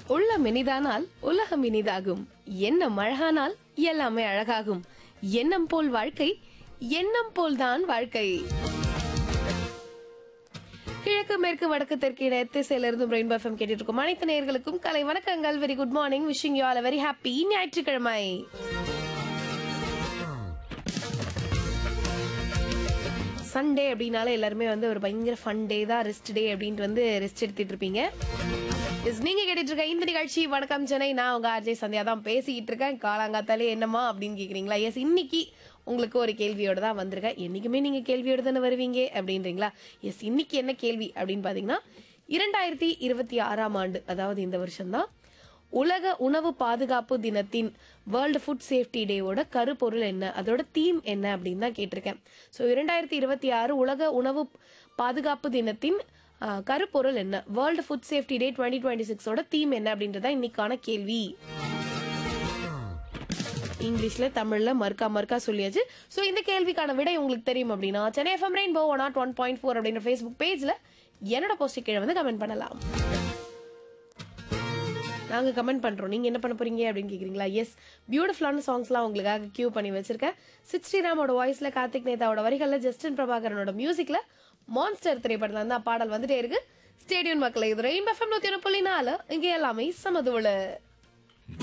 உள்ளம் இனிதானால் உலகம் இனிதாகும் எண்ணம் அழகானால் எல்லாமே அழகாகும் எண்ணம் போல் வாழ்க்கை எண்ணம் போல்தான் வாழ்க்கை கிழக்கு மேற்கு வடக்கு தெற்கு இட திசையில இருந்து பிரெயின் பஃபம் கேட்டுட்டு இருக்கும் அனைத்து நேயர்களுக்கும் கலை வணக்கங்கள் very good morning wishing you all very happy ஞாயிற்றுக்கிழமை சண்டே அப்படின்னாலே எல்லாருமே வந்து ஒரு பயங்கர ஃபன் டே தான் ரெஸ்ட் டே அப்படின்ட்டு வந்து ரெஸ்ட் எடுத்துட்டு இருப்பீங்க Yes, நீங்க கேட்டுட்டு இருக்க இந்த நிகழ்ச்சி வணக்கம் சென்னை நான் உங்க ஆர்ஜே சந்தியா தான் பேசிக்கிட்டு இருக்கேன் காலாங்காத்தாலே என்னமா அப்படின்னு கேக்குறீங்களா எஸ் இன்னைக்கு உங்களுக்கு ஒரு கேள்வியோட தான் வந்திருக்கேன் என்னைக்குமே நீங்க கேள்வியோட தானே வருவீங்க அப்படின்றீங்களா எஸ் இன்னைக்கு என்ன கேள்வி அப்படின்னு பாத்தீங்கன்னா இரண்டாயிரத்தி இருபத்தி ஆறாம் ஆண்டு அதாவது இந்த வருஷம்தான் உலக உணவு பாதுகாப்பு தினத்தின் வேர்ல்டு ஃபுட் சேஃப்டி டேவோட கருப்பொருள் என்ன அதோட தீம் என்ன அப்படின்னு தான் கேட்டிருக்கேன் ஸோ இரண்டாயிரத்தி இருபத்தி ஆறு உலக உணவு பாதுகாப்பு தினத்தின் ஆ, கருப்பொருள் என்ன world food safety day twenty twenty சிக்ஸோட தீம் என்ன அப்படின்றதா இன்னைக்கான கேள்வி இங்கிலீஷ்ல தமிழ்ல மறுக்கா மறுக்கா சொல்லியாச்சு ஸோ இந்த கேள்விக்கான விடை உங்களுக்கு தெரியும் அப்படின்னா Chennai FM rainbow one nought one point four அப்படின்ற ஃபேஸ்புக் பேஜ்ல என்னோட போஸ்ட் கீழே வந்து கமெண்ட் பண்ணலாம் நாங்க கமெண்ட் பண்றோம் நீங்க என்ன பண்ண போறீங்க அப்படின்னு கேக்குறீங்களா எஸ் பியூட்டிஃபுல்லான சாங்ஸ்லாம் உங்களுக்காக கியூ பண்ணி வச்சிருக்கேன் சித் ஸ்ரீராமோட வாய்ஸ்ல கார்த்திக் நேதாவோட வரிகள்ல ஜஸ்டின் பிரபாகரனோட மியூசிக்ல மான்ஸ்டர் திரைப்படத்துல இருந்து பாடல் வந்துட்டே இருக்கு ஸ்டேடியம் மக்களை இது ரெயின் எஃப்எம் நூத்தி ஒன்று புள்ளி நாலு இங்க எல்லாமே சமதுவுல